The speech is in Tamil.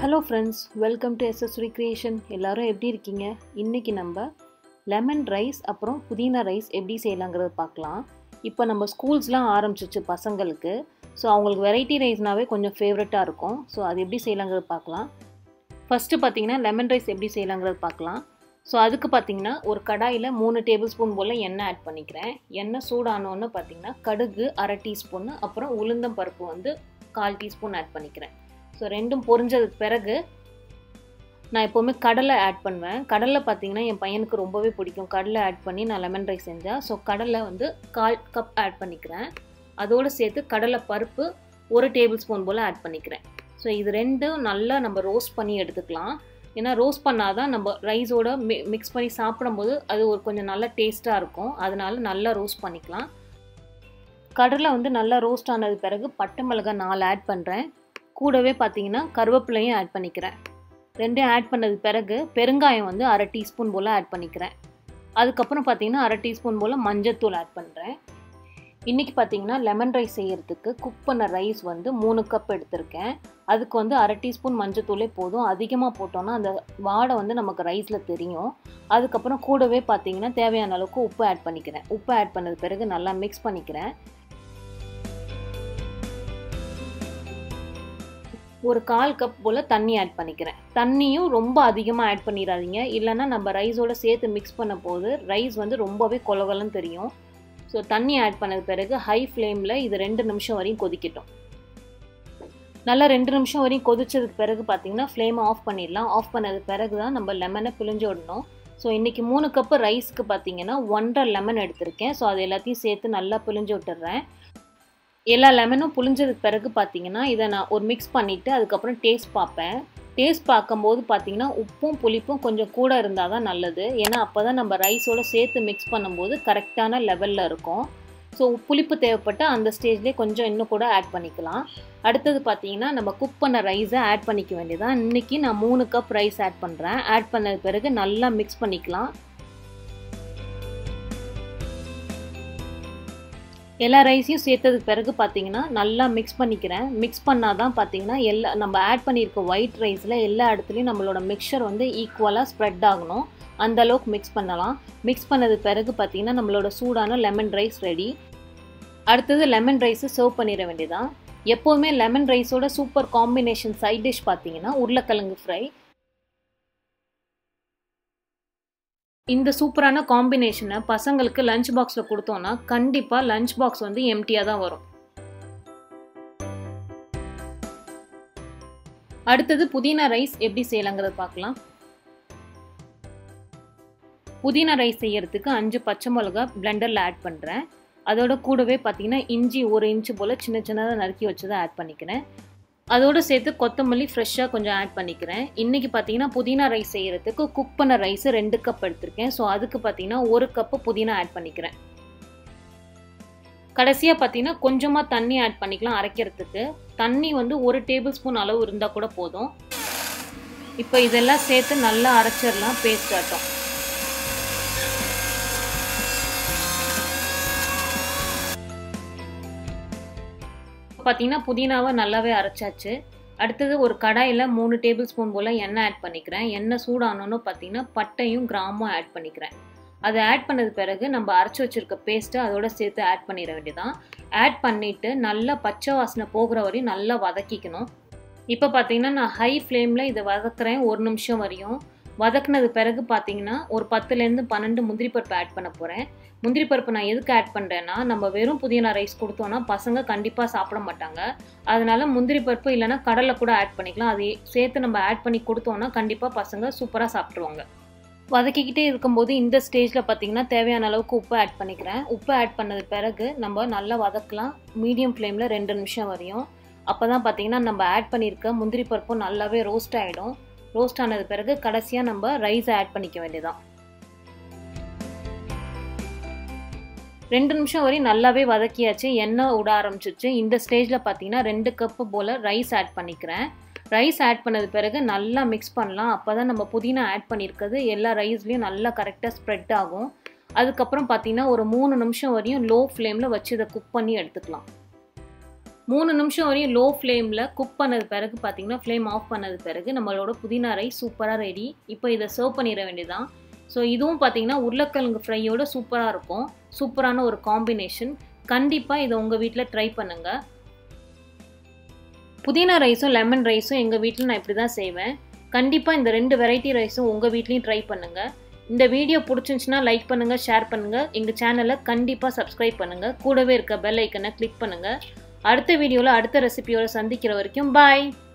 hello friends welcome to SS creation எல்லாரும் எப்படி இருக்கீங்க இன்றைக்கி நம்ம லெமன் ரைஸ் அப்புறம் புதினா ரைஸ் எப்படி செய்யலாங்கிறத பார்க்கலாம் இப்போ நம்ம ஸ்கூல்ஸ்லாம் ஆரம்பிச்சிச்சு பசங்களுக்கு ஸோ அவங்களுக்கு வெரைட்டி ரைஸ்னாவே கொஞ்சம் ஃபேவரட்டாக இருக்கும் ஸோ அது எப்படி செய்யலாங்கிறத பார்க்கலாம் ஃபஸ்ட்டு பார்த்தீங்கன்னா லெமன் ரைஸ் எப்படி செய்யலாங்கிறத பார்க்கலாம் ஸோ அதுக்கு பார்த்தீங்கன்னா ஒரு கடாயில் மூணு டேபிள் ஸ்பூன் போல் எண்ணெய் ஆட் பண்ணிக்கிறேன் எண்ணெய் சூடானோன்னு பார்த்தீங்கன்னா கடுகு அரை டீஸ்பூன் அப்புறம் உளுந்தம் பருப்பு வந்து கால் டீஸ்பூன் ஆட் பண்ணிக்கிறேன் ஸோ ரெண்டும் பொரிஞ்சதுக்கு பிறகு நான் எப்போவுமே கடலை ஆட் பண்ணுவேன் கடலை பார்த்தீங்கன்னா என் பையனுக்கு ரொம்பவே பிடிக்கும் கடலை ஆட் பண்ணி நான் லெமன் ரைஸ் செஞ்சேன் ஸோ கடலை வந்து கால் கப் ஆட் பண்ணிக்கிறேன் அதோடு சேர்த்து கடலை பருப்பு ஒரு டேபிள் ஸ்பூன் போல் ஆட் பண்ணிக்கிறேன் ஸோ இது ரெண்டும் நல்லா நம்ம ரோஸ்ட் பண்ணி எடுத்துக்கலாம் ஏன்னா ரோஸ்ட் பண்ணால் தான் நம்ம ரைஸோட மி மிக்ஸ் பண்ணி சாப்பிடும்போது அது ஒரு கொஞ்சம் நல்லா டேஸ்ட்டாக இருக்கும் அதனால நல்லா ரோஸ்ட் பண்ணிக்கலாம் கடலை வந்து நல்லா ரோஸ்ட் ஆனது பிறகு பட்டை மிளகாய் நாலு ஆட் பண்ணுறேன் கூடவே பார்த்தீங்கன்னா கருவேப்பிலையும் ஆட் பண்ணிக்கிறேன் ரெண்டையும் ஆட் பண்ணது பிறகு பெருங்காயம் வந்து அரை டீஸ்பூன் போல் ஆட் பண்ணிக்கிறேன் அதுக்கப்புறம் பார்த்தீங்கன்னா அரை டீஸ்பூன் போல் மஞ்சத்தூள் ஆட் பண்ணுறேன் இன்றைக்கி பார்த்தீங்கன்னா லெமன் ரைஸ் செய்கிறதுக்கு குக் பண்ண ரைஸ் வந்து மூணு கப் எடுத்திருக்கேன் அதுக்கு வந்து அரை டீஸ்பூன் மஞ்சத்தூளே போதும் அதிகமாக போட்டோன்னா அந்த வாடை வந்து நமக்கு ரைஸில் தெரியும் அதுக்கப்புறம் கூடவே பார்த்தீங்கன்னா தேவையான அளவுக்கு உப்பு ஆட் பண்ணிக்கிறேன் உப்பு ஆட் பண்ணது பிறகு நல்லா மிக்ஸ் பண்ணிக்கிறேன் ஒரு கால் கப் போல் தண்ணி ஆட் பண்ணிக்கிறேன் தண்ணியும் ரொம்ப அதிகமாக ஆட் பண்ணிடாதீங்க இல்லைன்னா நம்ம ரைஸோட சேர்த்து மிக்ஸ் பண்ண போது ரைஸ் வந்து ரொம்பவே கொலகலன்னு தெரியும் ஸோ தண்ணி ஆட் பண்ணது பிறகு ஹை ஃப்ளேமில் இது ரெண்டு நிமிஷம் வரையும் கொதிக்கட்டும் நல்லா ரெண்டு நிமிஷம் வரையும் கொதிச்சதுக்கு பிறகு பார்த்தீங்கன்னா ஃப்ளேமை ஆஃப் பண்ணிடலாம் ஆஃப் பண்ணது பிறகு தான் நம்ம லெமனை பிழிஞ்சு விடணும் ஸோ இன்றைக்கி மூணு கப்பு ரைஸ்க்கு பார்த்தீங்கன்னா ஒன்றரை லெமன் எடுத்திருக்கேன் ஸோ அது எல்லாத்தையும் சேர்த்து நல்லா பிழிஞ்சு விட்டுறேன் எல்லா லெமனும் புளிஞ்சதுக்கு பிறகு பார்த்தீங்கன்னா இதை நான் ஒரு மிக்ஸ் பண்ணிவிட்டு அதுக்கப்புறம் டேஸ்ட் பார்ப்பேன் டேஸ்ட் பார்க்கும்போது பார்த்தீங்கன்னா உப்பும் புளிப்பும் கொஞ்சம் கூட இருந்தால் தான் நல்லது ஏன்னா அப்போ தான் நம்ம ரைஸோடு சேர்த்து மிக்ஸ் பண்ணும்போது கரெக்டான லெவலில் இருக்கும் ஸோ புளிப்பு தேவைப்பட்டால் அந்த ஸ்டேஜ்லேயே கொஞ்சம் இன்னும் கூட ஆட் பண்ணிக்கலாம் அடுத்தது பார்த்தீங்கன்னா நம்ம குக் பண்ண ரைஸை ஆட் பண்ணிக்க வேண்டியதான் இன்றைக்கி நான் மூணு கப் ரைஸ் ஆட் பண்ணுறேன் ஆட் பண்ணது பிறகு நல்லா மிக்ஸ் பண்ணிக்கலாம் எல்லா ரைஸையும் சேர்த்ததுக்கு பிறகு பார்த்தீங்கன்னா நல்லா மிக்ஸ் பண்ணிக்கிறேன் மிக்ஸ் பண்ணால் தான் பார்த்தீங்கன்னா எல்லா நம்ம ஆட் பண்ணியிருக்க ஒயிட் ரைஸில் எல்லா இடத்துலையும் நம்மளோட மிக்சர் வந்து ஈக்குவலாக ஸ்ப்ரெட் ஆகணும் அந்த அளவுக்கு மிக்ஸ் பண்ணலாம் மிக்ஸ் பண்ணது பிறகு பார்த்தீங்கன்னா நம்மளோட சூடான லெமன் ரைஸ் ரெடி அடுத்தது லெமன் ரைஸை சர்வ் பண்ணிட வேண்டியதான் எப்போவுமே லெமன் ரைஸோட சூப்பர் காம்பினேஷன் சைட் டிஷ் பார்த்தீங்கன்னா உருளைக்கிழங்கு ஃப்ரை இந்த சூப்பரான காம்பினேஷனை பசங்களுக்கு லஞ்ச் பாக்ஸில் கொடுத்தோன்னா கண்டிப்பாக லஞ்ச் பாக்ஸ் வந்து எம்டியாக தான் வரும் அடுத்தது புதினா ரைஸ் எப்படி செய்யலாங்கிறத பார்க்கலாம் புதினா ரைஸ் செய்யறதுக்கு அஞ்சு பச்சை மிளகா பிளெண்டரில் ஆட் பண்ணுறேன் அதோட கூடவே பார்த்தீங்கன்னா இஞ்சி ஒரு இன்ச்சு போல் சின்ன சின்னதாக நறுக்கி வச்சதை ஆட் பண்ணிக்கிறேன் அதோடு சேர்த்து கொத்தமல்லி ஃப்ரெஷ்ஷாக கொஞ்சம் ஆட் பண்ணிக்கிறேன் இன்றைக்கி பார்த்தீங்கன்னா புதினா ரைஸ் செய்கிறதுக்கு குக் பண்ண ரைஸ் ரெண்டு கப் எடுத்திருக்கேன் ஸோ அதுக்கு பார்த்தீங்கன்னா ஒரு கப்பு புதினா ஆட் பண்ணிக்கிறேன் கடைசியாக பார்த்தீங்கன்னா கொஞ்சமாக தண்ணி ஆட் பண்ணிக்கலாம் அரைக்கிறதுக்கு தண்ணி வந்து ஒரு டேபிள் ஸ்பூன் அளவு இருந்தால் கூட போதும் இப்போ இதெல்லாம் சேர்த்து நல்லா அரைச்சிடலாம் பேஸ்ட் ஆட்டம் பார்த்தீங்கன்னா புதினாவை நல்லாவே அரைச்சாச்சு அடுத்தது ஒரு கடாயில் மூணு டேபிள் ஸ்பூன் போல் எண்ணெய் ஆட் பண்ணிக்கிறேன் எண்ணெய் சூடானோன்னு பார்த்தீங்கன்னா பட்டையும் கிராமும் ஆட் பண்ணிக்கிறேன் அதை ஆட் பண்ணது பிறகு நம்ம அரைச்சி வச்சுருக்க பேஸ்ட்டை அதோட சேர்த்து ஆட் பண்ணிட வேண்டியதான் ஆட் பண்ணிவிட்டு நல்லா பச்சை வாசனை போகிற வரையும் நல்லா வதக்கிக்கணும் இப்போ பார்த்தீங்கன்னா நான் ஹை ஃப்ளேமில் இதை வதக்குறேன் ஒரு நிமிஷம் வரையும் வதக்குனது பிறகு பார்த்தீங்கன்னா ஒரு பத்துலேருந்து பன்னெண்டு முந்திரி பருப்பு ஆட் பண்ண போகிறேன் முந்திரி பருப்பு நான் எதுக்கு ஆட் பண்ணுறேன்னா நம்ம வெறும் புதினா ரைஸ் கொடுத்தோன்னா பசங்க கண்டிப்பாக சாப்பிட மாட்டாங்க அதனால முந்திரி பருப்பு இல்லைனா கடலை கூட ஆட் பண்ணிக்கலாம் அதை சேர்த்து நம்ம ஆட் பண்ணி கொடுத்தோன்னா கண்டிப்பாக பசங்க சூப்பராக சாப்பிட்ருவாங்க வதக்கிக்கிட்டே இருக்கும்போது இந்த ஸ்டேஜில் பார்த்தீங்கன்னா தேவையான அளவுக்கு உப்பு ஆட் பண்ணிக்கிறேன் உப்பு ஆட் பண்ணது பிறகு நம்ம நல்லா வதக்கலாம் மீடியம் ஃப்ளேமில் ரெண்டு நிமிஷம் வரையும் அப்போ தான் பார்த்தீங்கன்னா நம்ம ஆட் பண்ணியிருக்க முந்திரி பருப்பும் நல்லாவே ரோஸ்ட் ஆகிடும் ரோஸ்ட் ஆனது பிறகு கடைசியாக நம்ம ரைஸை ஆட் பண்ணிக்க வேண்டியதான் ரெண்டு நிமிஷம் வரையும் நல்லாவே வதக்கியாச்சு எண்ணெய் விட ஆரம்பிச்சிச்சு இந்த ஸ்டேஜில் பார்த்தீங்கன்னா ரெண்டு கப்பு போல் ரைஸ் ஆட் பண்ணிக்கிறேன் ரைஸ் ஆட் பண்ணது பிறகு நல்லா மிக்ஸ் பண்ணலாம் அப்போ தான் நம்ம புதினா ஆட் பண்ணியிருக்கிறது எல்லா ரைஸ்லேயும் நல்லா கரெக்டாக ஸ்ப்ரெட் ஆகும் அதுக்கப்புறம் பார்த்தீங்கன்னா ஒரு மூணு நிமிஷம் வரையும் லோ ஃப்ளேமில் வச்சு இதை குக் பண்ணி எடுத்துக்கலாம் மூணு நிமிஷம் வரையும் லோ ஃப்ளேமில் குக் பண்ணது பிறகு பார்த்தீங்கன்னா ஃப்ளேம் ஆஃப் பண்ணது பிறகு நம்மளோட புதினா ரைஸ் சூப்பராக ரெடி இப்போ இதை சர்வ் பண்ணிட வேண்டியதான் ஸோ இதுவும் பார்த்தீங்கன்னா உருளைக்கிழங்கு ஃப்ரையோட சூப்பராக இருக்கும் சூப்பரான ஒரு காம்பினேஷன் கண்டிப்பாக இதை உங்கள் வீட்டில் ட்ரை பண்ணுங்கள் புதினா ரைஸும் லெமன் ரைஸும் எங்கள் வீட்டில் நான் இப்படி தான் செய்வேன் கண்டிப்பாக இந்த ரெண்டு வெரைட்டி ரைஸும் உங்கள் வீட்லேயும் ட்ரை பண்ணுங்கள் இந்த வீடியோ பிடிச்சிருந்துச்சுன்னா லைக் பண்ணுங்கள் ஷேர் பண்ணுங்கள் எங்கள் சேனலை கண்டிப்பாக சப்ஸ்கிரைப் பண்ணுங்கள் கூடவே இருக்க பெல் ஐக்கனை கிளிக் பண்ணுங்கள் அடுத்த வீடியோவில் அடுத்த ரெசிபியோட சந்திக்கிற வரைக்கும் பாய்